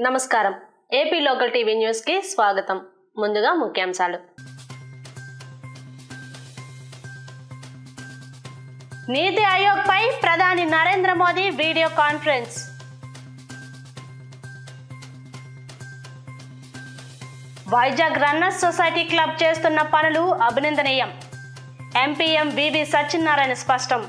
నమస్కారం AP local TV news కి స్వాగతం ముందుగా ముఖ్యాంశాలు నీతి ఆయోగ్ పై ప్రధాని Narendra Modi video conference Vizag runners society club చేస్తున్న పనులు అభినందనీయం ఎంపీఎం వివి సత్యనారాయణ స్పష్టం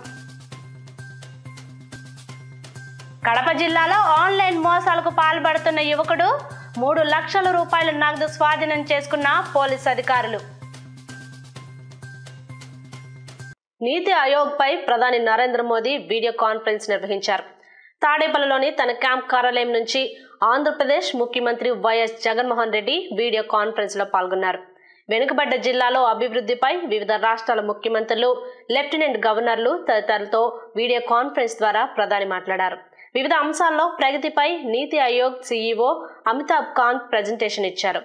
కడప జిల్లాలో ఆన్లైన్ మోసాలకు పాల్పడుతున్న యువకుడు మూడు లక్షల రూపాయల నగదు స్వాధీనం చేసుకున్న పోలీస్ అధికారులు నీతి ఆయోగ్ పై ప్రధాని నరేంద్ర మోదీ వీడియో కాన్ఫరెన్స్ నిర్వహించారు తాడేపల్లిలోని తన క్యాంప్ కార్యాలయం నుంచి ఆంధ్రప్రదేశ్ ముఖ్యమంత్రి YS Jaganmohan Reddy video conference లో పాల్గొన్నారు వెనుకబడ్డ జిల్లాలో అభివృద్ధిపై వివిధ రాష్ట్రాల ముఖ్యమంత్రులు లెఫ్టినెంట్ గవర్నర్లు తదితరులతో వీడియో కాన్ఫరెన్స్ ద్వారా ప్రధాని మాట్లాడారు వివిధ అంశాల్లో ప్రగతిపై నీతి ఆయోగ్ సీఈఓ అమితాబ్ కాంత్ ప్రజెంటేషన్ ఇచ్చారు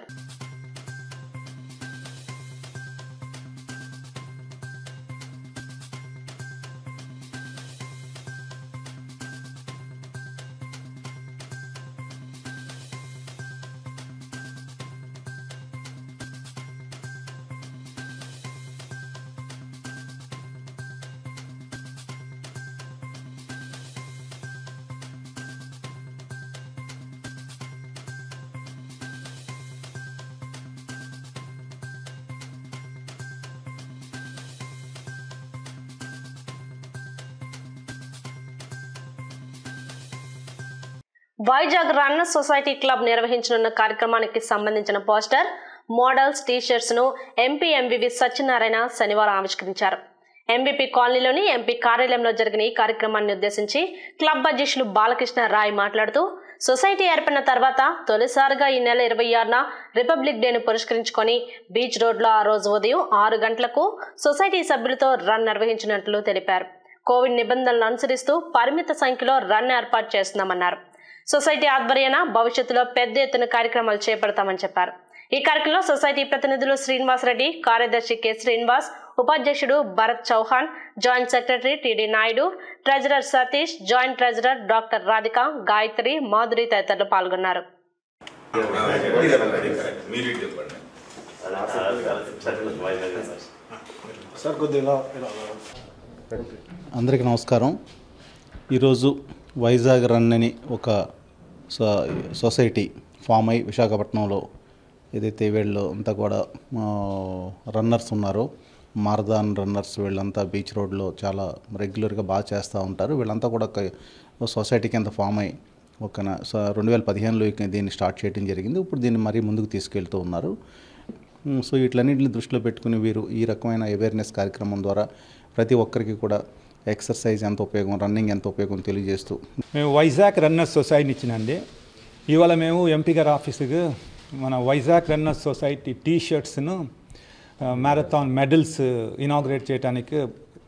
వైజాగ్ రన్నర్ సొసైటీ క్లబ్ నిర్వహించనున్న కార్యక్రమానికి సంబంధించిన పోస్టర్ మోడల్స్ టీషర్ట్స్ ను ఎంపీ ఎంవివి సత్యనారాయణ శనివారం ఆవిష్కరించారు ఎంబీపీ కాలనీలోని ఎంపీ కార్యాలయంలో జరిగిన ఈ కార్యక్రమాన్ని ఉద్దేశించి క్లబ్ అధ్యక్షులు బాలకృష్ణ రాయ్ మాట్లాడుతూ సొసైటీ ఏర్పడిన తర్వాత తొలిసారిగా ఈ నెల ఇరవై ఆరున రిపబ్లిక్ డేను పురస్కరించుకొని బీచ్ రోడ్లో ఆ రోజు ఉదయం ఆరు గంటలకు సొసైటీ సభ్యులతో రన్ నిర్వహించినట్లు తెలిపారు కోవిడ్ నిబంధనలు అనుసరిస్తూ పరిమిత సంఖ్యలో రన్ ఏర్పాటు చేస్తున్నామన్నారు సొసైటీ ఆధ్వర్యాన భవిష్యత్తులో పెద్ద ఎత్తున కార్యక్రమాలు చేపడతామని చెప్పారు ఈ కార్యక్రమంలో సొసైటీ ప్రతినిధులు శ్రీనివాస్ రెడ్డి కార్యదర్శి కె శ్రీనివాస్ ఉపాధ్యక్షుడు Bharat Chauhan joint secretary TD Naidu treasurer Satish joint treasurer doctor Radhika Gayatri Madhuri తదితరులు పాల్గొన్నారు మీరు ఇటు చెప్పండి సార్ కొద్దిగా ఇలా ఇలా అందరికీ నమస్కారం ఈరోజు వైజాగ్ రన్ అని ఒక సొ- సొసైటీ ఫామ్ అయి విశాఖపట్నంలో ఏదైతే వీళ్ళు అంతా కూడా ఆ, రన్నర్స్ ఉన్నారో మారథాన్ రన్నర్స్ వీళ్ళంతా బీచ్ రోడ్లో చాలా రెగ్యులర్గా బాగా చేస్తూ ఉంటారు వీళ్ళంతా కూడా ఒక ఒక సొసైటీ కింద ఫామ్ అయి ఒక న- స- రెండు వేల పదిహేనులో ఇక దీన్ని స్టార్ట్ చేయడం జరిగింది ఇప్పుడు దీన్ని మరీ ముందుకు తీసుకెళ్తూ ఉన్నారు ఉమ్, సో వీటిలన్నింటిని దృష్టిలో పెట్టుకుని వీరు ఈ రకమైన అవేర్నెస్ కార్యక్రమం ద్వారా ప్రతి ఒక్కరికి కూడా ఎక్సర్సైజ్ ఎంత ఉపయోగం రన్నింగ్ ఎంత ఉపయోగం తెలియజేస్తూ మేము వైజాగ్ రన్నర్స్ సొసైటీ ఇచ్చినండి ఇవాళ మేము ఎంపీ గారి ఆఫీసుకు మన వైజాగ్ రన్నర్స్ సొసైటీ టీ షర్ట్స్ను మ్యారథాన్ మెడల్స్ ఇనాగ్రేట్ చేయడానికి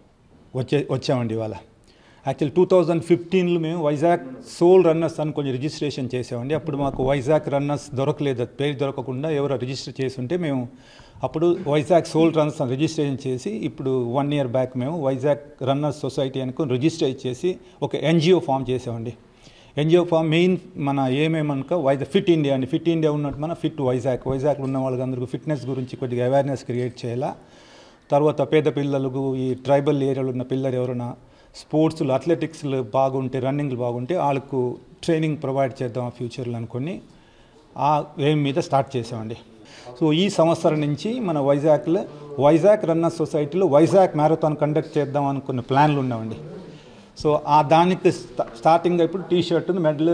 వచ్చే వచ్చామండి ఇవాళ యాక్చువల్ టూ థౌజండ్ ఫిఫ్టీన్లో మేము వైజాగ్ సోల్ రన్నర్స్ అని కొంచెం రిజిస్ట్రేషన్ చేసామండి అప్పుడు మాకు వైజాగ్ రన్నర్స్ దొరకలేదు అది పేరు దొరకకుండా ఎవరో రిజిస్టర్ చేసి ఉంటే మేము అప్పుడు వైజాగ్ సోల్ రన్నర్స్ అని రిజిస్ట్రేషన్ చేసి ఇప్పుడు వన్ ఇయర్ బ్యాక్ మేము వైజాగ్ రన్నర్స్ సొసైటీ అనుకుని రిజిస్టర్ చేసి ఒక ఎన్జిఓ ఫామ్ చేసామండి ఎన్జిఓ ఫామ్ మెయిన్ మన ఏమేమనుక వైజాగ్ ఫిట్ ఇండియా అండి ఫిట్ ఇండియా ఉన్నట్టు మన ఫిట్ వైజాగ్ వైజాగ్లో ఉన్న వాళ్ళందరికీ ఫిట్నెస్ గురించి కొద్దిగా అవేర్నెస్ క్రియేట్ చేయాలా తర్వాత పేద పిల్లలకు ఈ ట్రైబల్ ఏరియాలో ఉన్న పిల్లలు ఎవరైనా స్పోర్ట్స్లో అథ్లెటిక్స్లో బాగుంటే రన్నింగ్లు బాగుంటే వాళ్ళకు ట్రైనింగ్ ప్రొవైడ్ చేద్దాం ఫ్యూచర్లో అనుకొని ఆ ఎయిమ్ మీద స్టార్ట్ చేసామండి సో ఈ సంవత్సరం నుంచి మన వైజాగ్లో వైజాగ్ రన్నర్ సొసైటీలో వైజాగ్ మ్యారథాన్ కండక్ట్ చేద్దాం అనుకున్న ప్లాన్లు ఉన్నామండి సో ఆ దానికి స్టా- స్టార్టింగ్ ఇప్పుడు టీ షర్ట్ మెడల్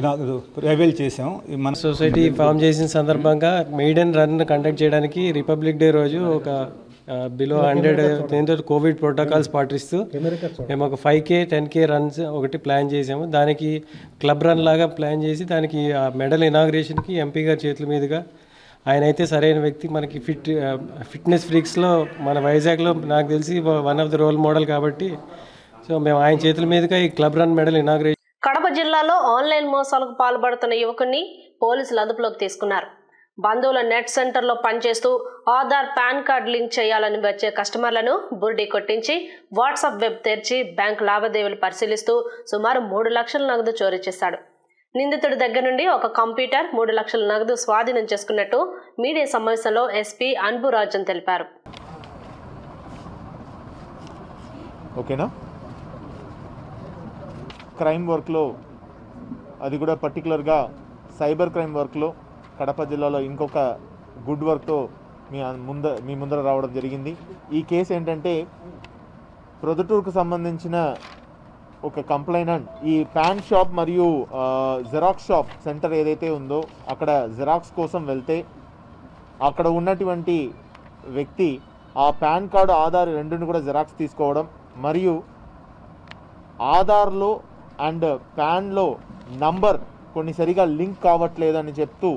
రివైల్ చేసాం ఈ మన సొసైటీ ఫామ్ చేసిన సందర్భంగా మెయిడెన్ రన్ కండక్ట్ చేయడానికి రిపబ్లిక్ డే రోజు ఒక బిలో హండ్రెడ్ దీంతో కోవిడ్ ప్రోటోకాల్స్ పాటిస్తూ మేము ఒక five K ten K runs ఒకటి ప్లాన్ చేసాము దానికి క్లబ్ రన్ లాగా ప్లాన్ చేసి దానికి ఆ మెడల్ ఇనాగ్రేషన్కి ఎంపీ గారి చేతుల మీదుగా ఆయన అయితే సరైన వ్యక్తి మనకి ఫిట్ ఫిట్నెస్ ఫ్రీక్స్లో మన వైజాగ్లో నాకు తెలిసి one of the role model కాబట్టి సో మేము ఆయన చేతుల మీదుగా ఈ club run medal inauguration Kadapa జిల్లాలో ఆన్లైన్ మోసాలకు పాల్పడుతున్న యువకుడిని పోలీసులు అదుపులోకి తీసుకున్నారు బంధువుల నెట్ సెంటర్లో పనిచేస్తూ ఆధార్ పాన్ కార్డ్ లింక్ చేయాలని వచ్చే కస్టమర్లను బుర్డి కొట్టించి వాట్సాప్ వెబ్ తెరిచి బ్యాంక్ లావాదేవీలు పరిశీలిస్తూ సుమారు మూడు లక్షల నగదు చోరీ చేశాడు నిందితుడి దగ్గర నుండి ఒక కంప్యూటర్ మూడు లక్షల నగదు స్వాధీనం చేసుకున్నట్టు మీడియా సమావేశంలో ఎస్పీ అన్బురాజన్ తెలిపారు ఓకేనా క్రైమ్ వర్క్లో అది కూడా పర్టికులర్గా సైబర్ క్రైమ్ వర్క్లో కడప జిల్లాలో ఇంకొక గుడ్ వర్క్తో మీ అన్- ముంద మీ ముందర రావడం జరిగింది ఈ కేసు ఏంటంటే ప్రొద్దుటూరుకు సంబంధించిన ఒక కంప్లైనెంట్ ఈ ప్యాన్ షాప్ మరియు ఆ, జెరాక్స్ షాప్ సెంటర్ ఏదైతే ఉందో అక్కడ జెరాక్స్ కోసం వెళ్తే అక్కడ ఉన్నటువంటి వ్యక్తి ఆ పాన్ కార్డు ఆధార్ రెండుని కూడా జెరాక్స్ తీసుకోవడం మరియు ఆధార్లో అండ్ ప్యాన్లో నంబర్ కొన్ని సరిగా లింక్ కావట్లేదని చెప్తూ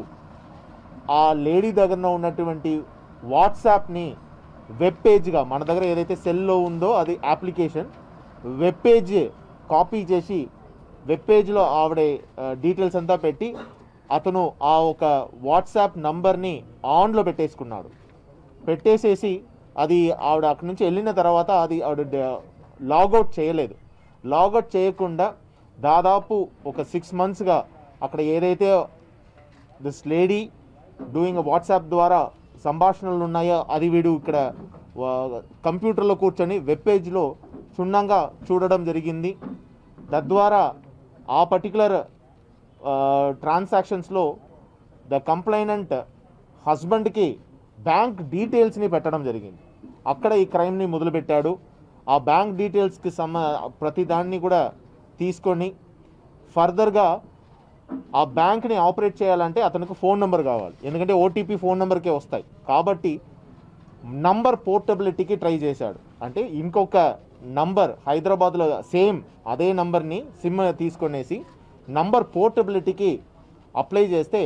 ఆ లేడీ దగ్గర ఉన్నటువంటి వాట్సాప్ని వెబ్ పేజ్గా మన దగ్గర ఏదైతే సెల్లో ఉందో అది అప్లికేషన్ వెబ్ పేజ్ కాపీ చేసి వెబ్ పేజ్లో ఆవిడ డీటెయిల్స్ అంతా పెట్టి అతను ఆ ఒక వాట్సాప్ నంబర్ని ఆన్లో పెట్టేసుకున్నాడు పెట్టేసేసి అది ఆవిడ అక్కడి నుంచి వెళ్ళిన తర్వాత అది ఆవిడ డ- లాగౌట్ చేయలేదు లాగౌట్ చేయకుండా దాదాపు ఒక సిక్స్ మంత్స్గా అక్కడ ఏదైతే దిస్ లేడీ డూయింగ్ వాట్సాప్ ద్వారా సంభాషణలు ఉన్నాయో అది వీడు ఇక్కడ వా- కంప్యూటర్లో కూర్చొని వెబ్ పేజ్లో క్షుణ్ణంగా చూడడం జరిగింది తద్వారా ఆ పర్టికులర్ ట్రాన్సాక్షన్స్లో ద కంప్లైనెంట్ హస్బెండ్కి బ్యాంక్ డీటెయిల్స్ని పెట్టడం జరిగింది అక్కడ ఈ క్రైమ్ని మొదలుపెట్టాడు ఆ బ్యాంక్ డీటెయిల్స్కి సమ ప్రతి దాన్ని కూడా తీసుకొని ఫర్దర్గా ఆ బ్యాంక్ని ఆపరేట్ చేయాలంటే అతనికి ఫోన్ నెంబర్ కావాలి ఎందుకంటే ఓటీపీ ఫోన్ నెంబర్కే వస్తాయి కాబట్టి నంబర్ పోర్టబిలిటీకి ట్రై చేశాడు అంటే ఇంకొక నంబర్ హైదరాబాద్లో సేమ్ అదే నంబర్ని సిమ్ తీసుకొనేసి నంబర్ పోర్టబిలిటీకి అప్లై చేస్తే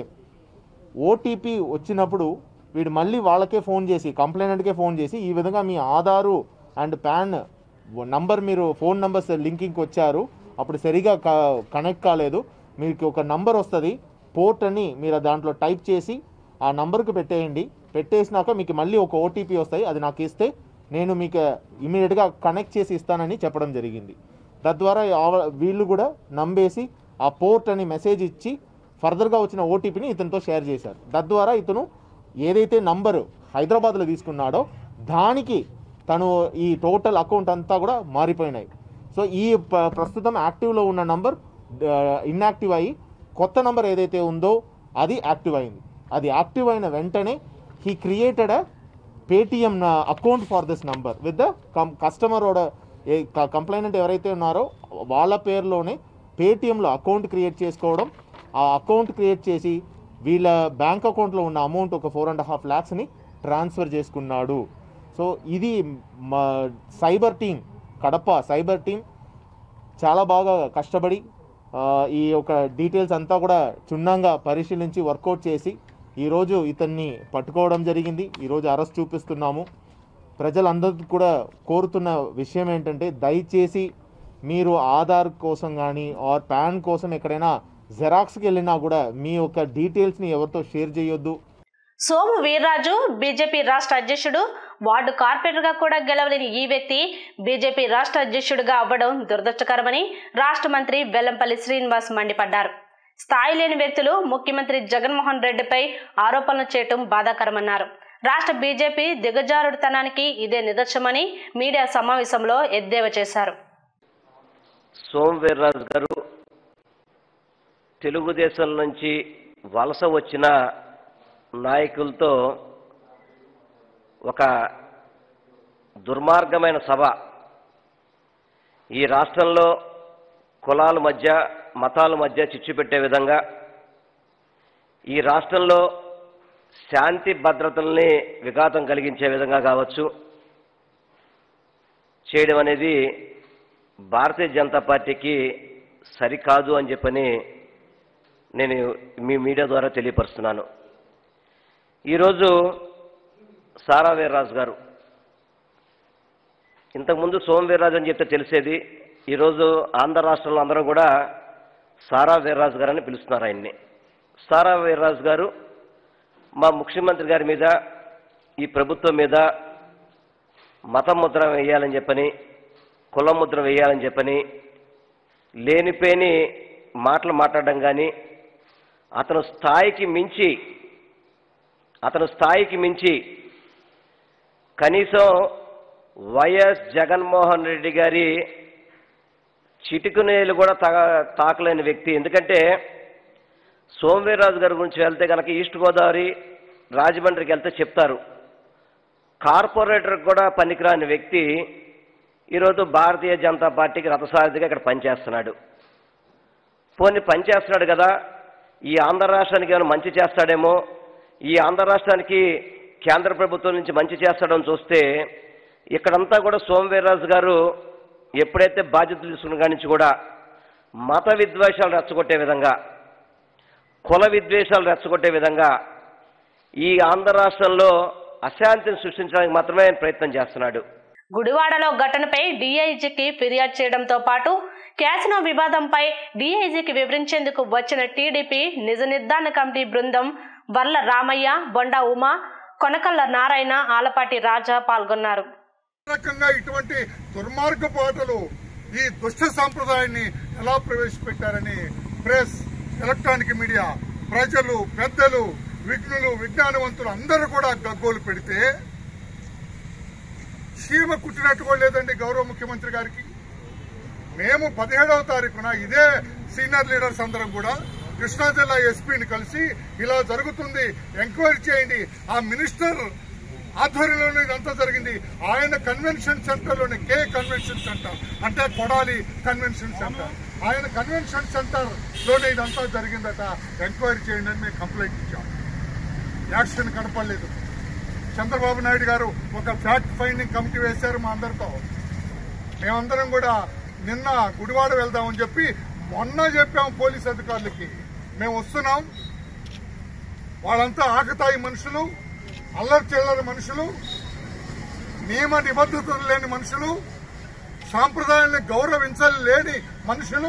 ఓటీపీ వచ్చినప్పుడు వీడు మళ్ళీ వాళ్ళకే ఫోన్ చేసి కంప్లైనెంట్కే ఫోన్ చేసి ఈ విధంగా మీ ఆధారు అండ్ పాన్ నంబర్ మీరు ఫోన్ నంబర్స్ లింకింగ్కి వచ్చారు అప్పుడు సరిగా కనెక్ట్ కాలేదు మీకు ఒక నంబర్ వస్తుంది పోర్ట్ అని మీరు దాంట్లో టైప్ చేసి ఆ నంబర్కి పెట్టేయండి పెట్టేసినాక మీకు మళ్ళీ ఒక ఓటీపీ వస్తాయి అది నాకు ఇస్తే నేను మీకు ఇమీడియట్గా కనెక్ట్ చేసి ఇస్తానని చెప్పడం జరిగింది తద్వారా ఆవ- వీళ్ళు కూడా నమ్మేసి ఆ పోర్ట్ అని మెసేజ్ ఇచ్చి ఫర్దర్గా వచ్చిన ఓటీపీని ఇతనితో షేర్ చేశారు తద్వారా ఇతను ఏదైతే నంబరు హైదరాబాద్లో తీసుకున్నాడో దానికి తను ఈ టోటల్ అకౌంట్ అంతా కూడా మారిపోయినాయి సో ఈ ప- ప్రస్తుతం యాక్టివ్లో ఉన్న నంబర్ ఇన్యాక్టివ్ అయ్యి కొత్త నంబర్ ఏదైతే ఉందో అది యాక్టివ్ అయింది అది యాక్టివ్ అయిన వెంటనే he created a Paytm account for this number with the customer complainant ఎవరైతే ఉన్నారో వాళ్ళ పేరులోనే పేటిఎంలో అకౌంట్ క్రియేట్ చేసుకోవడం ఆ అకౌంట్ క్రియేట్ చేసి వీళ్ళ బ్యాంక్ అకౌంట్లో ఉన్న అమౌంట్ ఒక ఫోర్ అండ్ హాఫ్ ల్యాక్స్ని ట్రాన్స్ఫర్ చేసుకున్నాడు సో ఇది మా cyber team Kadapa cyber team చాలా బాగా కష్టపడి ఆ, ఈ యొక్క డీటెయిల్స్ అంతా కూడా క్షుణ్ణంగా పరిశీలించి వర్కౌట్ చేసి ఈరోజు ఇతన్ని పట్టుకోవడం జరిగింది ఈరోజు అరెస్ట్ చూపిస్తున్నాము ప్రజలందరికీ కూడా కోరుతున్న విషయం ఏంటంటే దయచేసి మీరు ఆధార్ కోసం కానీ ఆర్ పాన్ కోసం ఎక్కడైనా జెరాక్స్కి వెళ్ళినా కూడా మీ యొక్క డీటెయిల్స్ని ఎవరితో షేర్ చేయొద్దు సోము వీర్రాజు బీజేపీ రాష్ట్ర అధ్యక్షుడు వార్డు కార్పొరేటర్గా కూడా గెలవలేని ఈ వ్యక్తి బీజేపీ రాష్ట్ర అధ్యక్షుడిగా అవ్వడం దురదృష్టకరమని రాష్ట్ర మంత్రి వెల్లంపల్లి శ్రీనివాస్ మండిపడ్డారు స్థాయి లేని వ్యక్తులు ముఖ్యమంత్రి జగన్మోహన్ రెడ్డిపై ఆరోపణలు చేయటం బాధాకరమన్నారు రాష్ట్ర బీజేపీ దిగజారుడుతనానికి ఇదే నిదర్శనమని మీడియా సమావేశంలో ఎద్దేవా చేశారు సోమ్ వీర్రాజు గారు తెలుగుదేశం నుంచి వలస వచ్చిన నాయకులతో ఒక దుర్మార్గమైన సభ ఈ రాష్ట్రంలో కులాల మధ్య మతాల మధ్య చిచ్చు పెట్టే విధంగా ఈ రాష్ట్రంలో శాంతి భద్రతల్ని విఘాతం కలిగించే విధంగా కావచ్చు చేయడం అనేది భారతీయ జనతా పార్టీకి సరికాదు అని చెప్పని నేను మీ మీడియా ద్వారా తెలియపరుస్తున్నాను ఈరోజు సారా వీర్రాజు గారు ఇంతకుముందు సోమ వీర్రాజు అని చెప్తే తెలిసేది ఈరోజు ఆంధ్ర రాష్ట్రంలో అందరూ కూడా సారా వీర్రాజు గారు అని పిలుస్తున్నారు ఆయన్ని సారా వీర్రాజు గారు మా ముఖ్యమంత్రి గారి మీద ఈ ప్రభుత్వం మీద మత ముద్ర వేయాలని చెప్పని కుల ముద్ర వేయాలని చెప్పని లేనిపోని మాటలు మాట్లాడడం కానీ అతను స్థాయికి మించి అతను స్థాయికి మించి కనీసం వైఎస్ జగన్మోహన్ రెడ్డి గారి చిటికునేలు కూడా తా తాకలేని వ్యక్తి ఎందుకంటే సోమవీర్రాజు గారి గురించి వెళ్తే కనుక ఈస్ట్ గోదావరి రాజమండ్రికి వెళ్తే చెప్తారు కార్పొరేటర్కి కూడా పనికిరాని వ్యక్తి ఈరోజు భారతీయ జనతా పార్టీకి రథసారథిగా ఇక్కడ పనిచేస్తున్నాడు పోనీ పనిచేస్తున్నాడు కదా ఈ ఆంధ్ర రాష్ట్రానికి ఏమైనా మంచి చేస్తాడేమో ఈ ఆంధ్ర రాష్ట్రానికి కేంద్ర ప్రభుత్వం నుంచి మంచి చేస్తాడని చూస్తే ఇక్కడంతా కూడా సోమవీర్రాజు గారు ఎప్పుడైతే బాధ్యతలు తీసుకున్న కాడి నుంచి కూడా మత విద్వేషాలు రెచ్చగొట్టే విధంగా కుల విద్వేషాలు రెచ్చగొట్టే విధంగా ఈ ఆంధ్ర రాష్ట్రంలో అశాంతిని సృష్టించడానికి మాత్రమే ఆయన ప్రయత్నం చేస్తున్నాడు గుడివాడలో ఘటనపై డీఐజీకి ఫిర్యాదు చేయడంతో పాటు క్యాసినో వివాదంపై డీఐజీకి వివరించేందుకు వచ్చిన టీడీపీ నిజ నిర్ధారణ కమిటీ బృందం వర్ల రామయ్య బొండా ఉమా కొనకల్ల నారాయణ ఆలపాటి రాజా పాల్గొన్నారు రకంగా ఇటువంటి దుర్మార్గ పాటలు ఈ దుష్ట సాంప్రదాయాన్ని ఎలా ప్రవేశపెట్టారని ప్రెస్ ఎలక్ట్రానిక్ మీడియా ప్రజలు పెద్దలు విఘ్నులు విజ్ఞానవంతులు అందరూ కూడా గగ్గోలు పెడితే చీమ కుట్టినట్టు కూడా లేదండి గౌరవ ముఖ్యమంత్రి గారికి మేము పదిహేడవ తారీఖున ఇదే సీనియర్ లీడర్స్ అందరం కూడా కృష్ణా జిల్లా ఎస్పీని కలిసి ఇలా జరుగుతుంది ఎంక్వైరీ చేయండి ఆ మినిస్టర్ ఆధ్వర్యంలోనే ఇదంతా జరిగింది ఆయన కన్వెన్షన్ సెంటర్ లోని కే కన్వెన్షన్ సెంటర్ అంటే కొడాలి కన్వెన్షన్ సెంటర్ ఆయన కన్వెన్షన్ సెంటర్ లోనే ఇదంతా జరిగిందట ఎంక్వైరీ చేయండి అని మేము కంప్లైంట్ ఇచ్చాం యాక్షన్ కనపడలేదు చంద్రబాబు నాయుడు గారు ఒక ఫ్యాక్ట్ ఫైండింగ్ కమిటీ వేశారు మా అందరితో మేమందరం కూడా నిన్న గుడివాడ వెళ్దామని చెప్పి మొన్న చెప్పాం పోలీస్ అధికారులకి మేము వస్తున్నాం వాళ్ళంతా ఆకతాయి మనుషులు అల్లరి చిల్లరి మనుషులు నియమ నిబద్ధతలు లేని మనుషులు సాంప్రదాయాన్ని గౌరవించలేని మనుషులు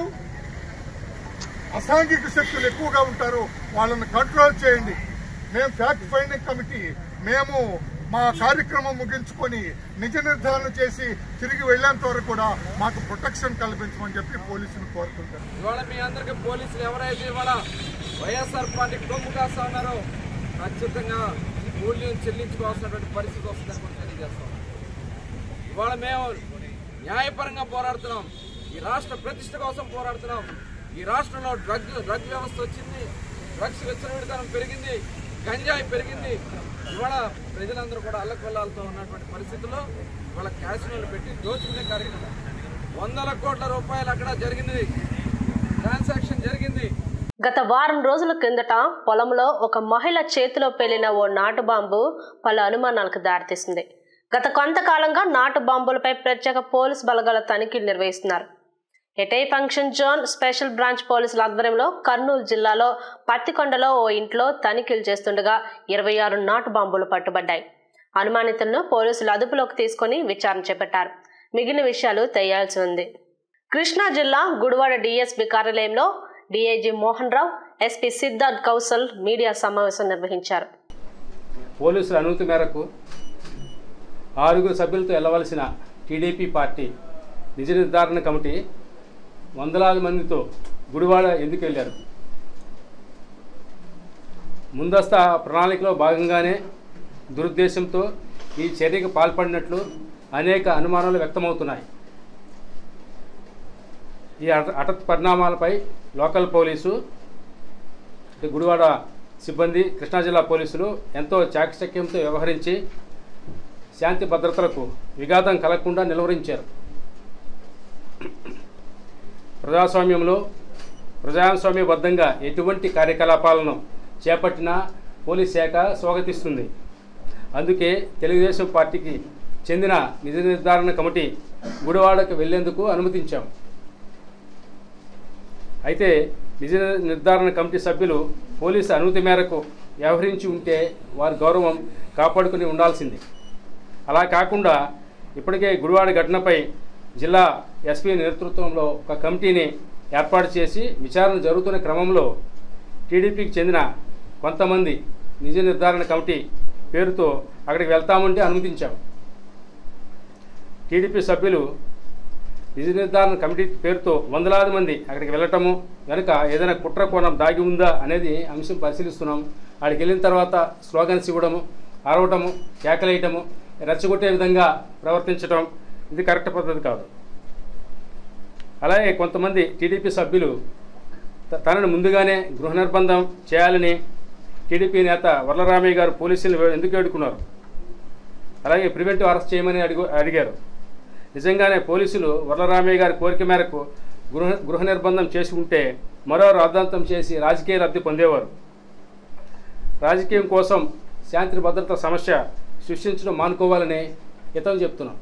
అసాంఘిక శక్తులు ఎక్కువగా ఉంటారు వాళ్ళని కంట్రోల్ చేయండి మేము ఫ్యాక్ట్ ఫైండింగ్ కమిటీ మేము మా కార్యక్రమం ముగించుకొని నిజ నిర్ధారణ చేసి తిరిగి వెళ్లేంత వరకు కూడా మాకు ప్రొటెక్షన్ కల్పించమని చెప్పి పోలీసులు కోరుతుంటారు ఇవాళ మీ అందరికీ పోలీసులు ఎవరైతే ఇవాళ వైఎస్ఆర్ పార్టీకి డొమ్ము కాస్తా ఉన్నారో ఖచ్చితంగా మూల్యం చెల్లించుకోవాల్సినటువంటి పరిస్థితి వస్తుందని కూడా తెలియజేస్తాం ఇవాళ మేము న్యాయపరంగా పోరాడుతున్నాం ఈ రాష్ట్ర ప్రతిష్ట కోసం పోరాడుతున్నాం ఈ రాష్ట్రంలో డ్రగ్ డ్రగ్ వ్యవస్థ వచ్చింది డ్రగ్స్ విచ్చలవిడితనం పెరిగింది గంజాయి పెరిగింది ఇవాళ ప్రజలందరూ కూడా అల్లకొల్లాలతో ఉన్నటువంటి పరిస్థితుల్లో ఇవాళ క్యాసినోలు పెట్టి దోచుకునే కార్యక్రమం వందల కోట్ల రూపాయలు అక్కడ జరిగింది ట్రాన్సాక్షన్ జరిగింది గత వారం రోజుల కిందట పొలంలో ఒక మహిళ చేతిలో పేలిన ఓ నాటు బాంబు పలు అనుమానాలకు దారితీసింది గత కొంతకాలంగా నాటు బాంబులపై ప్రత్యేక పోలీస్ బలగాల తనిఖీలు నిర్వహిస్తున్నారు ఎటై ఫంక్షన్ జోన్ స్పెషల్ బ్రాంచ్ పోలీసుల ఆధ్వర్యంలో కర్నూలు జిల్లాలో పత్తికొండలో ఓ ఇంట్లో తనిఖీలు చేస్తుండగా ఇరవై ఆరు నాటు బాంబులు పట్టుబడ్డాయి అనుమానితులను పోలీసులు అదుపులోకి తీసుకొని విచారణ చేపట్టారు మిగిలిన విషయాలు తెలియాల్సి ఉంది కృష్ణా జిల్లా గుడివాడ డీఎస్పీ కార్యాలయంలో DIG Mohan Rao SP Siddharth Kaushal media సమావేశం నిర్వహించారు పోలీసుల అనుమతి మేరకు ఆరుగురు సభ్యులతో వెళ్ళవలసిన టీడీపీ పార్టీ నిజ నిర్ధారణ కమిటీ వందలాది మందితో గుడివాడ ఎందుకు వెళ్ళారు ముందస్తు ప్రణాళికలో భాగంగానే దురుద్దేశంతో ఈ చర్యకు పాల్పడినట్లు అనేక అనుమానాలు వ్యక్తమవుతున్నాయి ఈ హఠ- హఠాత్ పరిణామాలపై లోకల్ పోలీసు అంటే గుడివాడ సిబ్బంది కృష్ణా జిల్లా పోలీసులు ఎంతో చాకచక్యంతో వ్యవహరించి శాంతి భద్రతలకు విఘాతం కలగకుండా నిలువరించారు ప్రజాస్వామ్యంలో ప్రజాస్వామ్యబద్ధంగా ఎటువంటి కార్యకలాపాలను చేపట్టినా పోలీస్ శాఖ స్వాగతిస్తుంది అందుకే తెలుగుదేశం పార్టీకి చెందిన నిజ నిర్ధారణ కమిటీ గుడివాడకు వెళ్లేందుకు అనుమతించాం అయితే నిజ నిర్ధారణ కమిటీ సభ్యులు పోలీసు అనుమతి మేరకు వ్యవహరించి ఉంటే వారి గౌరవం కాపాడుకుని ఉండాల్సింది అలా కాకుండా ఇప్పటికే గుడివాడ ఘటనపై జిల్లా ఎస్పీ నేతృత్వంలో ఒక కమిటీని ఏర్పాటు చేసి విచారణ జరుగుతున్న క్రమంలో టీడీపీకి చెందిన కొంతమంది నిజ నిర్ధారణ కమిటీ పేరుతో అక్కడికి వెళ్తామంటే అనుమతించాం టీడీపీ సభ్యులు నిజ నిర్ధారణ కమిటీ పేరుతో వందలాది మంది అక్కడికి వెళ్ళటము వెనుక ఏదైనా కుట్ర కోణం దాగి ఉందా అనేది అంశం పరిశీలిస్తున్నాం అక్కడికి వెళ్ళిన తర్వాత స్లోగన్స్ ఇవ్వడము అరవటము కేకలేయటము రెచ్చగొట్టే విధంగా ప్రవర్తించడం ఇది కరెక్ట్ పద్ధతి కాదు అలాగే కొంతమంది టీడీపీ సభ్యులు త- తనను ముందుగానే గృహ నిర్బంధం చేయాలని టీడీపీ నేత వరలరామయ్య గారు పోలీసులు ఎందుకు వేడుకున్నారు అలాగే ప్రివెంటివ్ అరెస్ట్ చేయమని అడిగు అడిగారు నిజంగానే పోలీసులు వరలరామయ్య గారి కోరిక మేరకు గృహ గృహ నిర్బంధం చేసి ఉంటే మరో రాద్ధాంతం చేసి రాజకీయ లబ్ధి పొందేవారు రాజకీయం కోసం శాంతి భద్రత సమస్య సృష్టించడం మానుకోవాలని హితం చెప్తున్నాం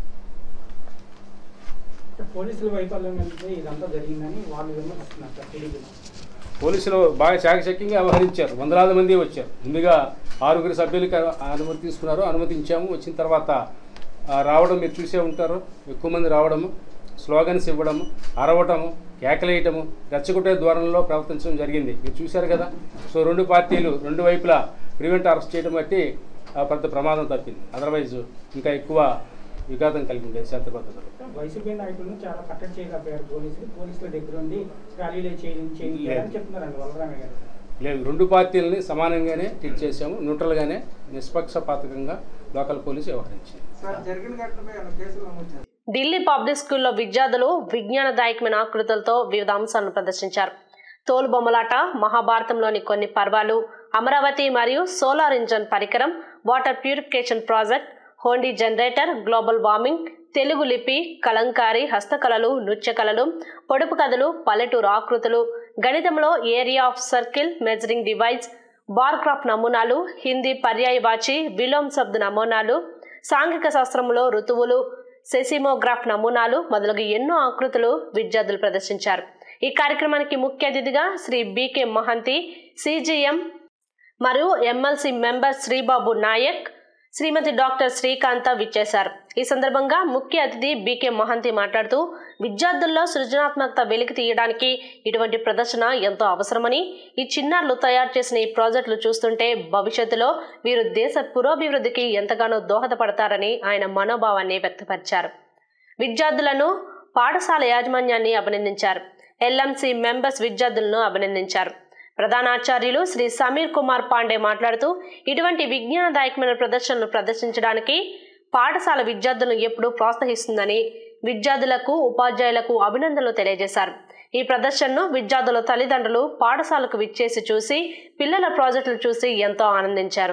పోలీసుల వైఫల్యం అంటే ఇదంతా జరిగిందని వాళ్ళు విమర్శిస్తున్నారు సార్ టీడీపీ పోలీసులు బాగా చాకచక్యంగా వ్యవహరించారు వందలాది మంది వచ్చారు ముందుగా ఆరుగురు సభ్యులకి అను- అనుమతి తీసుకున్నారు అనుమతించాము వచ్చిన తర్వాత ఆ, రావడం మీరు చూసే ఉంటారు ఎక్కువ మంది రావడము స్లోగన్స్ ఇవ్వడము అరవటము కేకలేయటము రెచ్చగొట్టే ధోరణిలో ప్రవర్తించడం జరిగింది మీరు చూశారు కదా సో రెండు పార్టీలు రెండు వైపులా ప్రివెంట్ అరెస్ట్ చేయడం బట్టి ఆ, పెద్ద ప్రమాదం తప్పింది అదర్వైజ్ ఇంకా ఎక్కువ విఘాతం కలిగి ఉండేది శాంతి భద్రతలు వైసీపీ నాయకులను చాలా కట్టడి చేయకపోయారు పోలీసులు పోలీసుల దగ్గర ఉండి ర్యాలీలు చేయించి చేయించారని చెప్తున్నారండి వల్లరామయ్య గారు లేదు రెండు పార్టీలని సమానంగానే ట్రీట్ చేశాము న్యూట్రల్గానే నిష్పక్షపాతకంగా లోకల్ పోలీసు వ్యవహరించింది జరిగిన ఘటనపై కేసులు నమోదు ఢిల్లీ పబ్లిక్ స్కూల్లో విద్యార్థులు విజ్ఞానదాయకమైన ఆకృతులతో వివిధ అంశాలను ప్రదర్శించారు తోలుబొమ్మలాట మహాభారతంలోని కొన్ని పర్వాలు అమరావతి మరియు సోలార్ ఇంజన్ పరికరం వాటర్ ప్యూరిఫికేషన్ ప్రాజెక్ట్ హోండీ జనరేటర్ గ్లోబల్ వార్మింగ్ తెలుగు లిపి కలంకారీ హస్తకళలు నృత్య కళలు పొడుపు కథలు పల్లెటూరు ఆకృతులు గణితంలో area of circle measuring device బార్క్రాఫ్ట్ నమూనాలు హిందీ పర్యాయవాచి విలోమ్ శబ్ద నమూనాలు సాంఘిక శాస్త్రంలో ఋతువులు సెసిమోగ్రాఫ్ నమూనాలు మొదలగు ఎన్నో ఆకృతులు విద్యార్థులు ప్రదర్శించారు ఈ కార్యక్రమానికి ముఖ్య అతిథిగా శ్రీ బీకే మహంతి సిజిఎం మరియు MLC member Sribabu Nayak Shrimati doctor Srikanta విచ్చేశారు ఈ సందర్భంగా ముఖ్య అతిథి బీకే మహంతి మాట్లాడుతూ విద్యార్థుల్లో సృజనాత్మకత వెలికి తీయడానికి ఇటువంటి ప్రదర్శన ఎంతో అవసరమని ఈ చిన్నారులు తయారు చేసిన ఈ ప్రాజెక్టులు చూస్తుంటే భవిష్యత్తులో వీరు దేశ పురోభివృద్ధికి ఎంతగానో దోహదపడతారని ఆయన మనోభావాన్ని వ్యక్తపరిచారు విద్యార్థులను పాఠశాల యాజమాన్యాన్ని అభినందించారు ఎల్ఎంసి మెంబర్స్ విద్యార్థులను అభినందించారు ప్రధానాచార్యులు శ్రీ సమీర్ కుమార్ పాండే మాట్లాడుతూ ఇటువంటి విజ్ఞానదాయకమైన ప్రదర్శనలు ప్రదర్శించడానికి పాఠశాల విద్యార్థులను ఎప్పుడూ ప్రోత్సహిస్తుందని విద్యార్థులకు ఉపాధ్యాయులకు అభినందనలు తెలియజేశారు ఈ ప్రదర్శనను విద్యార్థుల తల్లిదండ్రులు పాఠశాలకు విచ్చేసి చూసి పిల్లల ప్రాజెక్టులు చూసి ఎంతో ఆనందించారు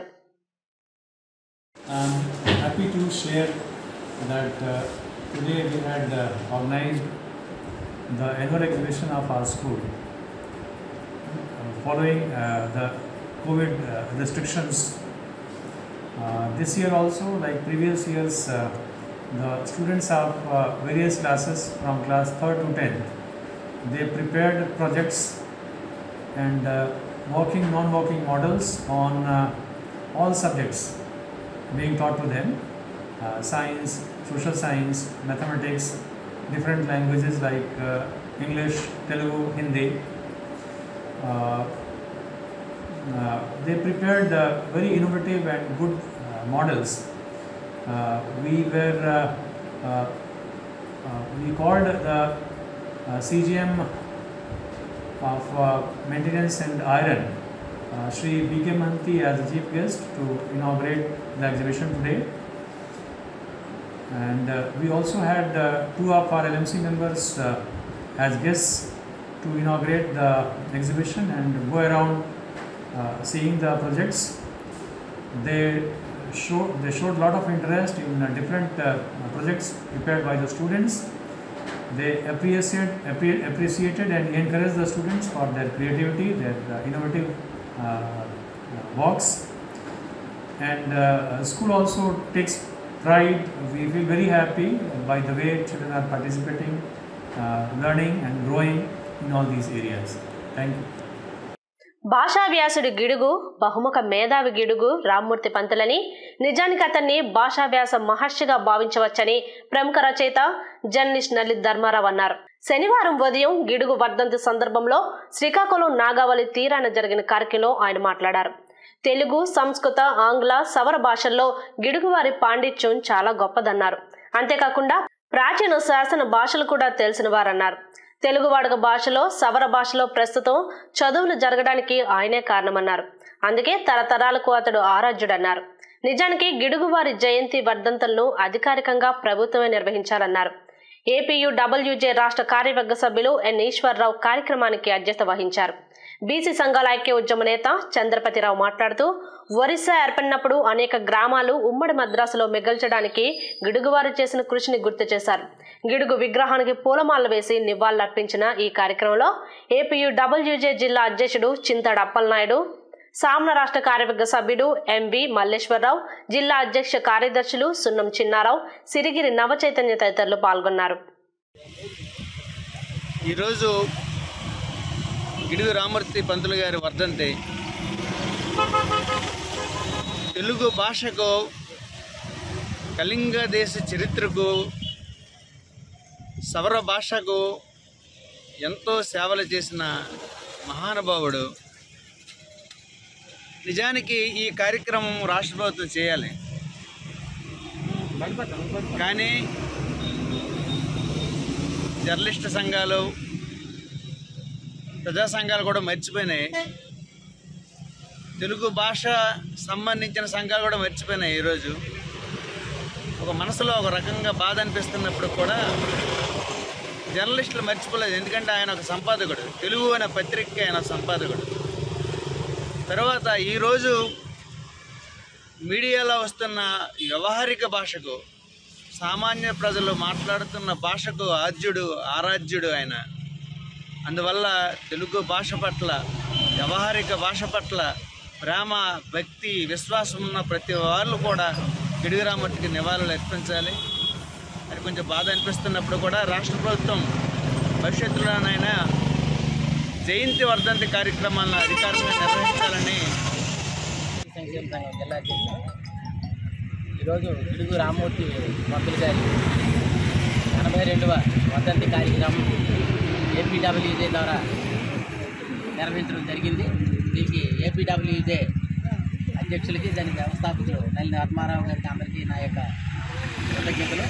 I'm happy to share that uh, today we had uh, organized the annual exhibition of our school. Uh, following uh, the COVID uh, restrictions, uh, this year also, like previous years, uh, the students of uh, various classes from class 3rd to 10th, they prepared projects and uh, working non-working models on uh, all subjects being taught to them uh, science, social science, mathematics, different languages like uh, English, Telugu, Hindi. Uh, uh, they prepared uh, very innovative and good uh, models. Uh, we were uh, uh, uh, we called the uh, CGM of uh, maintenance and iron uh, Sri B.K. Manti as the chief guest to inaugurate the exhibition today. And uh, we also had uh, two of our LMC members uh, as guests to inaugurate the exhibition and go around uh, seeing the projects. They showed they showed a lot of interest in uh, different uh, projects prepared by the students. They appreciate, appre- appreciated and encouraged the students for their creativity, their uh, innovative uh, works. And uh, school also takes pride. We feel very happy by the way children are participating, uh, learning and growing in all these areas. Thank you. భాషా వ్యాసుడి గిడుగు బహుముఖ మేధావి గిడుగు రామ్మూర్తి పంతులని నిజానికి అతన్ని భాషా వ్యాస మహర్షిగా భావించవచ్చని ప్రముఖ రచయిత journalist నల్లి ధర్మారావు అన్నారు శనివారం ఉదయం గిడుగు వర్ధంతి సందర్భంలో శ్రీకాకుళం నాగావళి తీరాన జరిగిన కార్యక్రమంలో ఆయన మాట్లాడారు తెలుగు సంస్కృత ఆంగ్ల సవర భాషల్లో గిడుగువారి పాండిత్యం చాలా గొప్పదన్నారు అంతేకాకుండా ప్రాచీన శాసన భాషలు కూడా తెలిసిన వారన్నారు తెలుగు వాడుక భాషలో సవర భాషలో ప్రస్తుతం చదువులు జరగడానికి ఆయనే కారణమన్నారు అందుకే తరతరాలకు అతడు ఆరాధ్యుడన్నారు నిజానికి గిడుగువారి జయంతి వర్ధంతులను అధికారికంగా ప్రభుత్వమే నిర్వహించాలన్నారు ఏపీయు డబ్ల్యూజే రాష్ట్ర కార్యవర్గ సభ్యులు ఎన్ ఈశ్వరరావు కార్యక్రమానికి అధ్యత వహించారు బీసీ సంఘాల ఐక్య ఉద్యమ నేత చంద్రపతిరావు మాట్లాడుతూ ఒరిస్సా ఏర్పడినప్పుడు అనేక గ్రామాలు ఉమ్మడి మద్రాసులో మిగల్చడానికి గిడుగువారు చేసిన కృషిని గుర్తు చేశారు గిడుగు విగ్రహానికి పూలమాల వేసి నివాళులర్పించిన ఈ కార్యక్రమంలో ఏపీయు డబ్ల్యూజే జిల్లా అధ్యక్షుడు చింతాడు అప్పలనాయుడు సామ్న రాష్ట్ర కార్యవర్గ సభ్యుడు ఎంవి మల్లేశ్వరరావు జిల్లా అధ్యక్ష కార్యదర్శులు సున్నం చిన్నారావు సిరిగిరి నవచైతన్య తదితరులు పాల్గొన్నారు ఈరోజు గిడుగు రామూర్తి పంతులు గారి వర్ధంతి తెలుగు భాషకు కళింగ దేశ చరిత్రకు సవర భాషకు ఎంతో సేవలు చేసిన మహానుభావుడు నిజానికి ఈ కార్యక్రమం రాష్ట్ర ప్రభుత్వం చేయాలి కానీ జర్నలిస్ట్ సంఘాలు ప్రజా సంఘాలు కూడా మర్చిపోయినాయి తెలుగు భాష సంబంధించిన సంఘాలు కూడా మర్చిపోయినాయి ఈరోజు ఒక మనసులో ఒక రకంగా బాధ అనిపిస్తున్నప్పుడు కూడా జర్నలిస్టులు మర్చిపోలేదు ఎందుకంటే ఆయన ఒక సంపాదకుడు తెలుగు అనే పత్రికకి ఆయన సంపాదకుడు తర్వాత ఈరోజు మీడియాలో వస్తున్న వ్యవహారిక భాషకు సామాన్య ప్రజలు మాట్లాడుతున్న భాషకు ఆద్యుడు ఆరాధ్యుడు ఆయన అందువల్ల తెలుగు భాష పట్ల వ్యవహారిక భాష పట్ల ప్రేమ భక్తి విశ్వాసం ఉన్న ప్రతి వాళ్ళు కూడా గిడుగురామూర్తికి నివాళులు అర్పించాలి అది కొంచెం బాధ అనిపిస్తున్నప్పుడు కూడా రాష్ట్ర ప్రభుత్వం భవిష్యత్తులోనైనా జయంతి వర్ధంతి కార్యక్రమాలను అధికారంగా నిర్వహించాలని సంక్షేమ సంఘం జిల్లా అధ్యక్షుడు ఈరోజు పిడుగు రామ్మూర్తి పంతులు గారి ఎనభై రెండవ వర్ధంతి కార్యక్రమం ఏపీడబ్ల్యూజే ద్వారా నిర్వహించడం జరిగింది దీనికి ఏపీడబ్ల్యూజే అధ్యక్షులకి దాని వ్యవస్థాపకులు నల్లి ఆత్మారావు గారికి అందరికీ నా యొక్క కృతజ్ఞతలు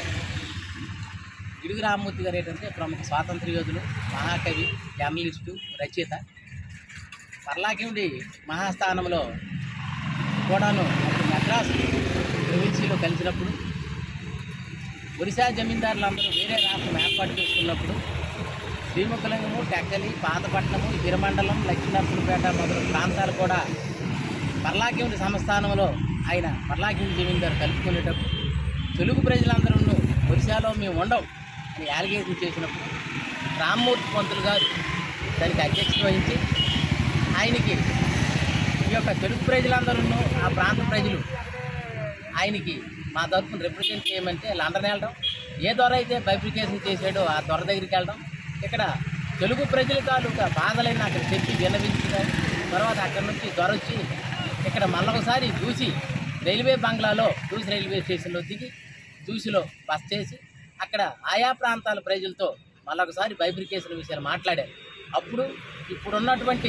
గిడుగు రామ్మూర్తి గారు ఏంటంటే ప్రముఖ స్వాతంత్ర యోధులు మహాకవి జర్నలిస్టు రచయిత పర్లాకిండి మహాస్థానంలో కూడాను అప్పుడు మద్రాసు ప్రొవిన్సీలో కలిసినప్పుడు ఒరిస్సా జమీందారులందరూ వేరే రాష్ట్రం ఏర్పాటు చేసుకున్నప్పుడు శ్రీముఖలింగము టెక్కలి పాతపట్నము తిరుమండలం లక్ష్మీనరసింహపేట మొదలు ప్రాంతాలు కూడా పర్లాకిండి సంస్థానంలో ఆయన పర్లాకిండి జమీందారు కలుపుకునేటప్పుడు తెలుగు ప్రజలందరూ ఒరిస్సాలో మేము ఉండం అని యాలిగేషన్ చేసినప్పుడు రామ్మూర్తి పంతులు గారు దానికి అధ్యక్షత వహించి ఆయనకి ఈ యొక్క తెలుగు ప్రజలందరూ ఆ ప్రాంత ప్రజలు ఆయనకి మా తరఫున రిప్రజెంట్ చేయమంటే లండన్ వెళ్ళడం ఏ దొర అయితే బైఫికేషన్ చేశాడో ఆ దొర దగ్గరికి వెళ్ళడం ఇక్కడ తెలుగు ప్రజల తాలూకా బాధలైన అక్కడ చెప్పి విన్నవించడం తర్వాత అక్కడి నుంచి దొర వచ్చి ఇక్కడ మళ్ళొకసారి దూసి రైల్వే బంగ్లాలో దూసి రైల్వే స్టేషన్లో దిగి దూసిలో బస్ చేసి అక్కడ ఆయా ప్రాంతాల ప్రజలతో మళ్ళొకసారి బైఫికేషన్ విషయాలు మాట్లాడారు అప్పుడు ఇప్పుడున్నటువంటి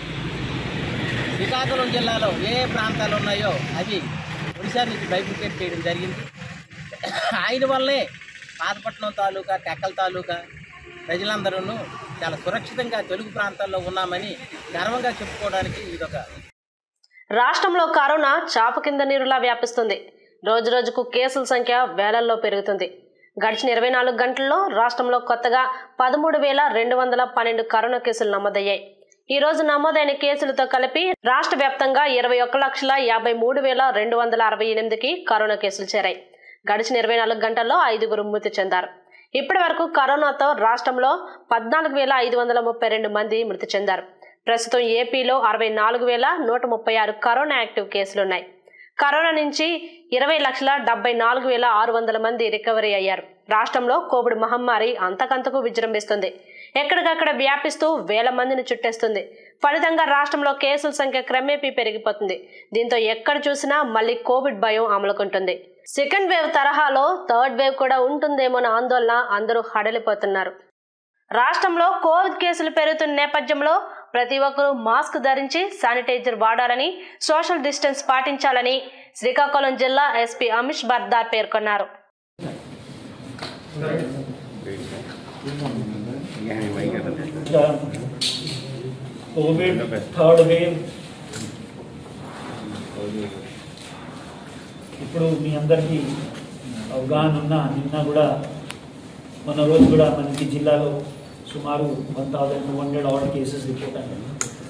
శ్రీకాకుళం జిల్లాలో ఏ ఏ ప్రాంతాలు ఉన్నాయో అవి ఒడిశా నుంచి బైఫికేట్ చేయడం జరిగింది ఆయన వల్లే పాతపట్నం తాలూకా టెక్కల తాలూకా ప్రజలందరూ చాలా సురక్షితంగా తెలుగు ప్రాంతాల్లో ఉన్నామని గర్వంగా చెప్పుకోవడానికి ఇదొక రాష్ట్రంలో కరోనా చాప కింద నీరులా వ్యాపిస్తుంది రోజు రోజుకు కేసుల సంఖ్య వేలల్లో పెరుగుతుంది గడిచిన ఇరవై నాలుగు గంటల్లో రాష్ట్రంలో కొత్తగా పదమూడు వేల రెండు వందల పన్నెండు కరోనా కేసులు నమోదయ్యాయి ఈ రోజు నమోదైన కేసులతో కలిపి రాష్ట్ర వ్యాప్తంగా ఇరవై ఒక్క లక్షల యాభై మూడు వేల రెండు వందల అరవై ఎనిమిదికి కరోనా కేసులు చేరాయి గడిచిన ఇరవై నాలుగు గంటల్లో ఐదుగురు మృతి చెందారు ఇప్పటి వరకు కరోనాతో రాష్ట్రంలో పద్నాలుగు వేల ఐదు వందల ముప్పై రెండు మంది మృతి చెందారు ప్రస్తుతం ఏపీలో అరవై నాలుగు వేల నూట ముప్పై ఆరు కరోనా యాక్టివ్ కేసులున్నాయి కరోనా నుంచి ఇరవై లక్షల డెబ్బై నాలుగు వేల ఆరు వందల మంది రికవరీ అయ్యారు రాష్ట్రంలో కోవిడ్ మహమ్మారి అంతకంతకు విజృంభిస్తుంది ఎక్కడికక్కడ వ్యాపిస్తూ వేల మందిని చుట్టేస్తుంది ఫలితంగా రాష్ట్రంలో కేసుల సంఖ్య క్రమేపీ పెరిగిపోతుంది దీంతో ఎక్కడ చూసినా మళ్ళీ కోవిడ్ భయం అమలుకుంటుంది సెకండ్ వేవ్ తరహాలో థర్డ్ వేవ్ కూడా ఉంటుందేమోన ఆందోళన అందరూ హడలిపోతున్నారు రాష్ట్రంలో కోవిడ్ కేసులు పెరుగుతున్న నేపథ్యంలో ప్రతి ఒక్కరూ మాస్క్ ధరించి శానిటైజర్ వాడాలని సోషల్ డిస్టెన్స్ పాటించాలని శ్రీకాకుళం జిల్లా ఎస్పీ అమిష్ బర్దార్ పేర్కొన్నారు కోవిడ్ థర్డ్ వేవ్ ఇప్పుడు మీ అందరికీ అవగాహన ఉన్న నిన్న కూడా మన రోజు కూడా మనకి జిల్లాలో సుమారు one thousand two hundred odd cases report అయ్యాయి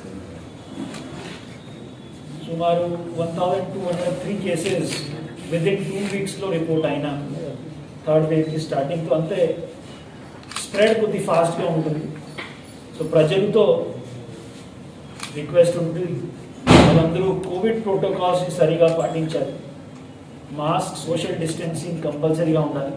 సుమారు one thousand two hundred three cases within two వీక్స్లో రిపోర్ట్ అయినా థర్డ్ వేవ్కి స్టార్టింగ్తో అంతే స్ప్రెడ్ కొద్ది ఫాస్ట్గా ఉంటుంది సో ప్రజలతో రిక్వెస్ట్ ఉంటుంది వాళ్ళందరూ కోవిడ్ ప్రోటోకాల్స్ని సరిగా పాటించాలి మాస్క్ సోషల్ డిస్టెన్సింగ్ కంపల్సరీగా ఉండాలి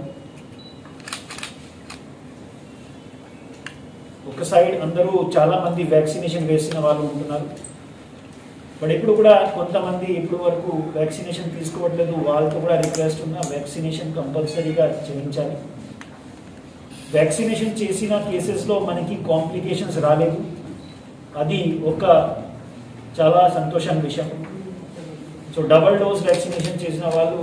ఒక సైడ్ అందరూ చాలా మంది వ్యాక్సినేషన్ వేసిన వాళ్ళు ఉంటున్నారు బట్ ఇప్పుడు కూడా కొంతమంది ఇప్పుడు వరకు వ్యాక్సినేషన్ తీసుకోవట్లేదు వాళ్ళతో కూడా రిక్వెస్ట్ ఉన్న వ్యాక్సినేషన్ కంపల్సరీగా చేయించాలి వ్యాక్సినేషన్ చేసిన కేసెస్లో మనకి కాంప్లికేషన్స్ రాలేదు అది ఒక చాలా సంతోషం విషయం సో డబల్ డోస్ వ్యాక్సినేషన్ చేసిన వాళ్ళు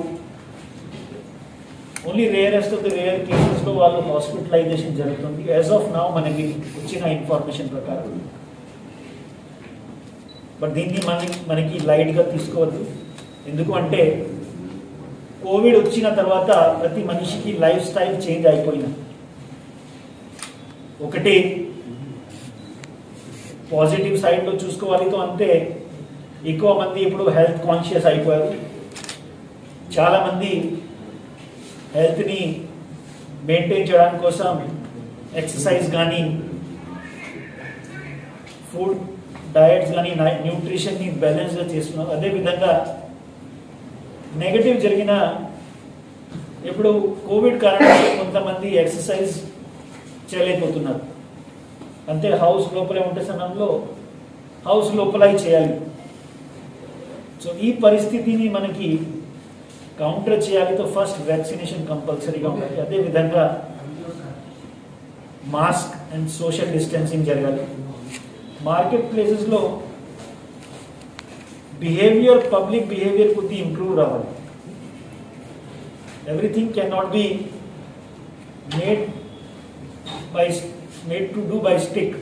only rarest of the rare కేసెస్లో వాళ్ళు హాస్పిటలైజేషన్ జరుగుతుంది యాజ్ ఆఫ్ నౌ మనకి వచ్చిన ఇన్ఫర్మేషన్ ప్రకారం బట్ దీన్ని మనకి మనకి లైట్గా తీసుకోవద్దు ఎందుకు అంటే కోవిడ్ వచ్చిన తర్వాత ప్రతి మనిషికి లైఫ్ స్టైల్ చేంజ్ అయిపోయింది ఒకటి పాజిటివ్ సైడ్లో చూసుకోవాలితో అంతే ఎక్కువ మంది ఇప్పుడు హెల్త్ కాన్షియస్ అయిపోయారు చాలామంది హెల్త్ని మెయింటైన్ చేయడానికి కోసం ఎక్సర్సైజ్ కానీ ఫుడ్ డయట్స్ కానీ న్యూట్రిషన్ని బ్యాలెన్స్గా చేస్తున్నారు అదేవిధంగా నెగటివ్ జరిగిన ఇప్పుడు కోవిడ్ కారణంగా కొంతమంది ఎక్సర్సైజ్ చేయలేకపోతున్నారు అంతే హౌస్ లోపలే ఉంటే సమయంలో హౌస్ లోపల చేయాలి సో ఈ పరిస్థితిని మనకి కౌంటర్ చేయాలితో ఫస్ట్ వ్యాక్సినేషన్ కంపల్సరీగా ఉండాలి అదేవిధంగా మాస్క్ అండ్ సోషల్ డిస్టెన్సింగ్ జరగాలి మార్కెట్ ప్లేసెస్లో బిహేవియర్ పబ్లిక్ బిహేవియర్ కొద్ది ఇంప్రూవ్ రావాలి everything can not be made by made to do by stick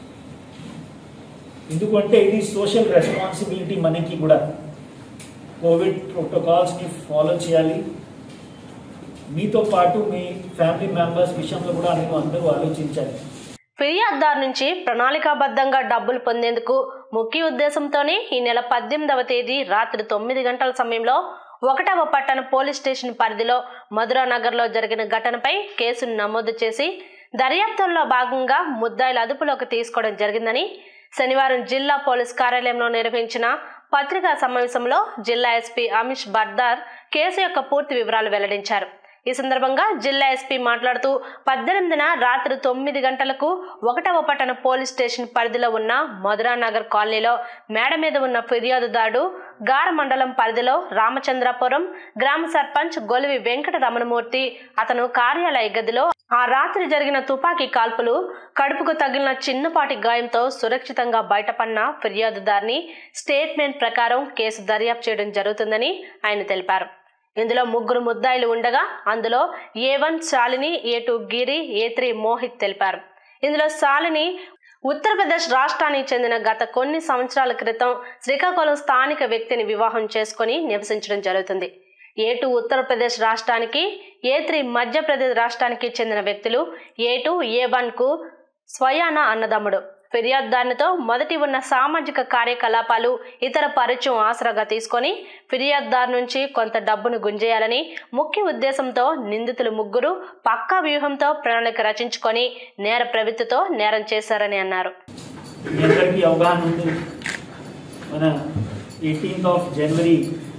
ఎందుకంటే ఇది సోషల్ రెస్పాన్సిబిలిటీ మనకి కూడా కోవిడ్ ప్రోటోకాల్స్ని ఫాలో చేయాలి మీతో పాటు మీ ఫ్యామిలీ మెంబర్స్ విషయంలో కూడా మీరు అందరూ ఆలోచించాలి ఫిర్యాదుదారు నుంచి ప్రణాళికాబద్ధంగా డబ్బులు పొందేందుకు ముఖ్య ఉద్దేశంతోనే ఈ నెల పద్దెనిమిదవ తేదీ రాత్రి తొమ్మిది గంటల సమయంలో ఒకటవ పట్టణ పోలీస్ స్టేషన్ పరిధిలో మధురా నగర్లో జరిగిన ఘటనపై కేసును నమోదు చేసి దర్యాప్తుల్లో భాగంగా ముద్దాయిల అదుపులోకి తీసుకోవడం జరిగిందని శనివారం జిల్లా పోలీస్ కార్యాలయంలో నిర్వహించిన పత్రికా సమావేశంలో జిల్లా ఎస్పీ అమిష్ బర్దార్ కేసు యొక్క పూర్తి వివరాలు వెల్లడించారు ఈ సందర్భంగా జిల్లా ఎస్పీ మాట్లాడుతూ పద్దెనిమిదిన రాత్రి తొమ్మిది గంటలకు ఒకటవ పట్టణ పోలీస్ స్టేషన్ పరిధిలో ఉన్న మధురానగర్ కాలనీలో మేడ మీద ఉన్న ఫిర్యాదుదారుడు గార మండలం పరిధిలో రామచంద్రపురం గ్రామ సర్పంచ్ గొలివి వెంకట రమణమూర్తి అతను కార్యాలయ గదిలో ఆ రాత్రి జరిగిన తుపాకీ కాల్పులు కడుపుకు తగిలిన చిన్నపాటి గాయంతో సురక్షితంగా బయటపడిన ఫిర్యాదుదారిని స్టేట్మెంట్ ప్రకారం కేసు దర్యాప్తు చేయడం జరుగుతుందని ఆయన తెలిపారు ఇందులో ముగ్గురు ముద్దాయిలు ఉండగా అందులో A one Shalini A two Giri A three Mohit తెలిపారు ఇందులో శాలిని ఉత్తరప్రదేశ్ రాష్ట్రానికి చెందిన గత కొన్ని సంవత్సరాల క్రితం శ్రీకాకుళం స్థానిక వ్యక్తిని వివాహం చేసుకుని నివసించడం జరుగుతుంది ఏ టూ ఉత్తరప్రదేశ్ రాష్ట్రానికి ఏ త్రీ మధ్యప్రదేశ్ రాష్ట్రానికి చెందిన వ్యక్తులు ఏ టూ ఏ వన్కు స్వయాన అన్నదమ్ముడు ఫిర్యాదుదారునితో మొదటి ఉన్న సామాజిక కార్యకలాపాలు ఇతర పరిచయం ఆసరాగా తీసుకొని ఫిర్యాదుదారు నుంచి కొంత డబ్బును గుంజేయాలని ముఖ్య ఉద్దేశంతో నిందితులు ముగ్గురు పక్కా వ్యూహంతో ప్రణాళిక రచించుకొని నేర ప్రవృత్తితో నేరం చేశారని అన్నారు మీ అందరికీ అవగాహన ఉంది మన eighteenth of January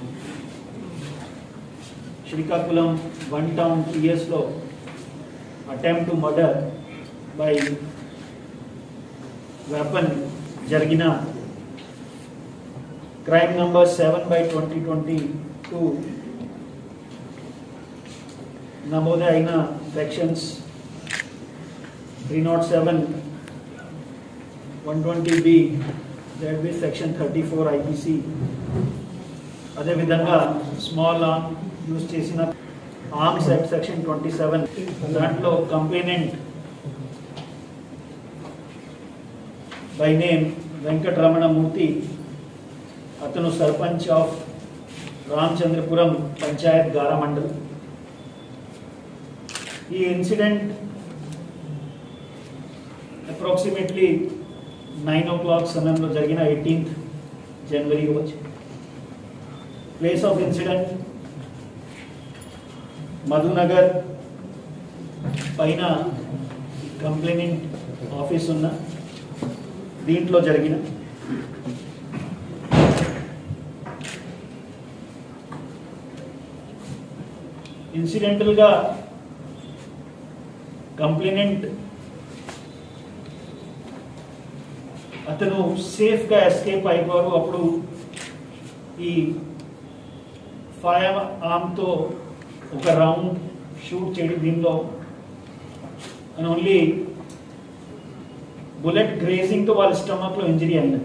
Srikakulam one town టీఎస్లో attempt to murder by weapon జరిగిన crime number seven by twenty twenty two నమోదైన sections three not seven one twenty B that B section thirty four IPC అదేవిధంగా స్మాల్ ఆర్మ్ యూజ్ చేసిన arms act section twenty seven దాంట్లో complainant by name Venkataramana Murthy అతను sarpanch of Ramachandrapuram panchayat గారామండల్ ఈ incident approximately nine o'clock సమయంలో జరిగిన eighteenth జనవరి రోజు place of incident మధునగర్ పైన కంప్లైనింగ్ ఆఫీస్ ఉన్న దీంట్లో జరిగిన ఇన్సిడెంటల్గా కంప్లైనెంట్ అతను సేఫ్గా ఎస్కేప్ అయిపోయారు అప్పుడు ఈ ఫైర్ ఆర్మ్తో ఒక రౌండ్ షూట్ చేయడం దీనిలో అండ్ ఓన్లీ బుల్లెట్ గ్రేజింగ్తో వాళ్ళ స్టమక్లో ఇంజరీ అయింది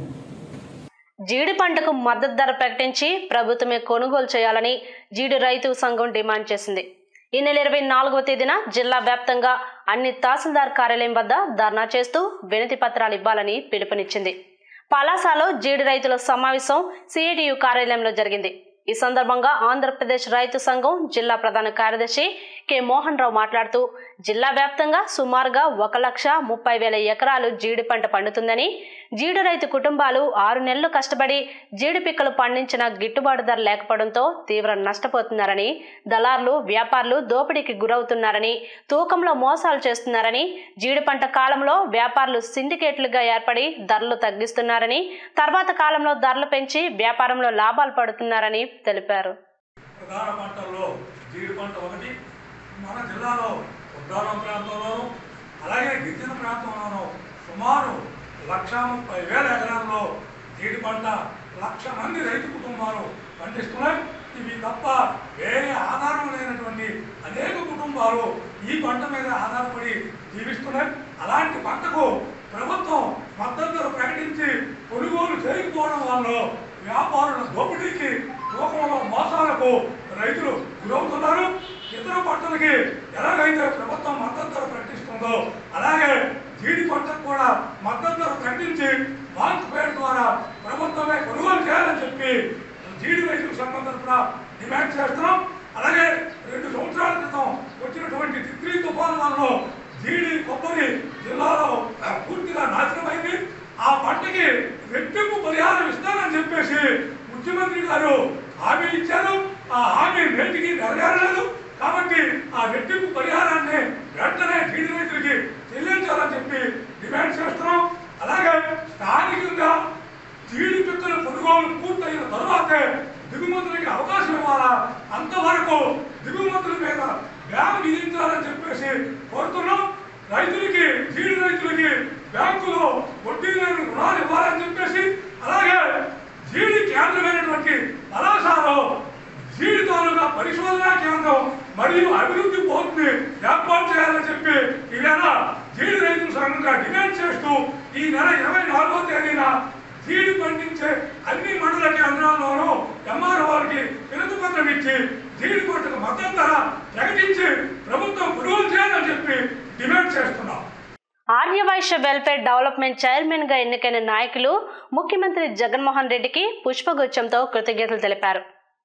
జీడి పంటకు మద్దతు ధర ప్రకటించి ప్రభుత్వమే కొనుగోలు చేయాలని జీడి రైతు సంఘం డిమాండ్ చేసింది ఈ నెల ఇరవై నాలుగవ తేదీన జిల్లా వ్యాప్తంగా అన్ని తహసీల్దార్ కార్యాలయం వద్ద ధర్నా చేస్తూ వినతి పత్రాలు ఇవ్వాలని పిలుపునిచ్చింది పలాసలో జీడి రైతుల సమావేశం సిఐటియు కార్యాలయంలో జరిగింది ఈ సందర్భంగా ఆంధ్రప్రదేశ్ రైతు సంఘం జిల్లా ప్రధాన కార్యదర్శి కె మోహన్ రావు మాట్లాడుతూ జిల్లా వ్యాప్తంగా సుమారుగా ఒక లక్ష ముప్పై వేల ఎకరాలు జీడి పంట పండుతుందని జీడి రైతు కుటుంబాలు ఆరు నెలలు కష్టపడి జీడి పిక్కలు పండించిన గిట్టుబాటు ధర లేకపోవడంతో తీవ్ర నష్టపోతున్నారని దళారులు వ్యాపారులు దోపిడీకి గురవుతున్నారని తూకంలో మోసాలు చేస్తున్నారని జీడి పంట కాలంలో వ్యాపారులు సిండికేట్లుగా ఏర్పడి ధరలు తగ్గిస్తున్నారని తర్వాత కాలంలో ధరలు పెంచి వ్యాపారంలో లాభాలు పడుతున్నారని తెలిపారు ప్రధాన పంటల్లో జీడి పంట ఒకటి మన జిల్లాలో ఉద్దానం ప్రాంతంలోను అలాగే గిరిజన ప్రాంతంలోను సుమారు లక్ష ముప్పై వేల ఎకరాల్లో జీడి పంట లక్ష మంది రైతు కుటుంబాలు పండిస్తున్నాయి ఇవి తప్ప వేరే ఆధారం లేనటువంటి అనేక కుటుంబాలు ఈ పంట మీద ఆధారపడి జీవిస్తున్నాయి అలాంటి పంటకు ప్రభుత్వం మద్దతు ధర ప్రకటించి కొనుగోలు చేయకపోవడం వల్ల వ్యాపారుల దోపిడీకి లోకంలో మోసాలకు రైతులు గురవుతున్నారు ఇతర పంటలకి ఎలాగైతే ప్రభుత్వం మద్దతు ధర ప్రకటిస్తుందో అలాగే జీడి పంటకు కూడా మద్దతు ధర ప్రకటించి బాంక్ పేరు ద్వారా ప్రభుత్వమే కొనుగోలు చేయాలని చెప్పి జీడి రైతుల సంఘం తరఫున డిమాండ్ చేస్తున్నాం అలాగే రెండు సంవత్సరాల క్రితం వచ్చినటువంటి తిత్లీ తుఫాను వల్ల జీడి కొబ్బరి జిల్లాలో పూర్తిగా నాశనమైంది ఆ పంటకి రెట్టింపు పరిహారం ఇస్తానని చెప్పేసి ముఖ్యమంత్రి గారు హామీ ఇచ్చారు ఆ హామీ నేటికి నెరవేరలేదు కాబట్టి ఆ రెట్టింపు పరిహారాన్ని వెంటనే జీడి రైతులకి చెల్లించాలని చెప్పి డిమాండ్ చేస్తున్నాం అలాగే స్థానికంగా జీడి పిక్కల కొనుగోలు పూర్తయిన తరువాతే దిగుమతులకి అవకాశం ఇవ్వాలా అంతవరకు దిగుమతుల మీద బ్యాన్ విధించాలని చెప్పేసి కోరుతున్నాం రైతులకి జీడి రైతులకి బ్యాంకులో వడ్డీ లేని రుణాలు ఇవ్వాలని చెప్పేసి అలాగే జీడి కేంద్రమైనటువంటి పలాసాలో జీడి తాలూకా పరిశోధనా కేంద్రం మరియు అభివృద్ధి పోర్టుని ఏర్పాటు చేయాలని చెప్పి ఈవేళ జీడి రైతుల సంఘంగా డిమాండ్ చేస్తూ ఈ నెల ఇరవై నాలుగో తేదీన జీడి పండించే అన్ని మండల కేంద్రాల్లోనూ ఎంఆర్ఓకి వినతి పత్రం ఇచ్చి జీడి పంటకు మద్దతు ధర ప్రకటించి ప్రభుత్వం కొనుగోలు చేయాలని చెప్పి డిమాండ్ చేస్తున్నాం ఆర్యవైశ్య వెల్ఫేర్ డెవలప్మెంట్ చైర్మన్ గా ఎన్నికైన నాయకులు ముఖ్యమంత్రి జగన్మోహన్ రెడ్డికి పుష్పగుచ్చంతో కృతజ్ఞతలు తెలిపారు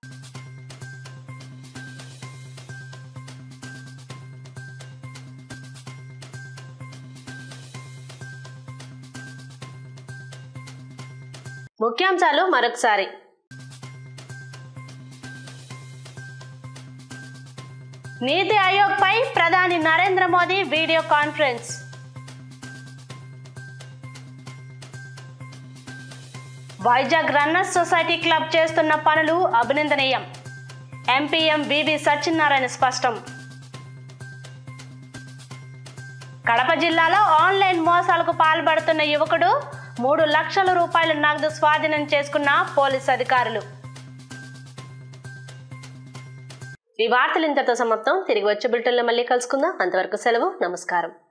ముఖ్యాంశాలు మరొకసారి నీతి ఆయోగ్ పై ప్రధాని Narendra Modi video conference Vizag runners society club చేస్తున్న పనులు అభినందనీయం ఎంపీఎం వివి సత్యనారాయణ స్పష్టం కడప జిల్లాలో ఆన్లైన్ మోసాలకు పాల్పడుతున్న యువకుడు మూడు లక్షల రూపాయల నగదు స్వాధీనం చేసుకున్న పోలీస్ అధికారులు ఈ వార్తలు ఇంతటితో సమాప్తం తిరిగి వచ్చే బులెటిన్లో మళ్ళీ కలుసుకుందాం అంతవరకు సెలవు నమస్కారం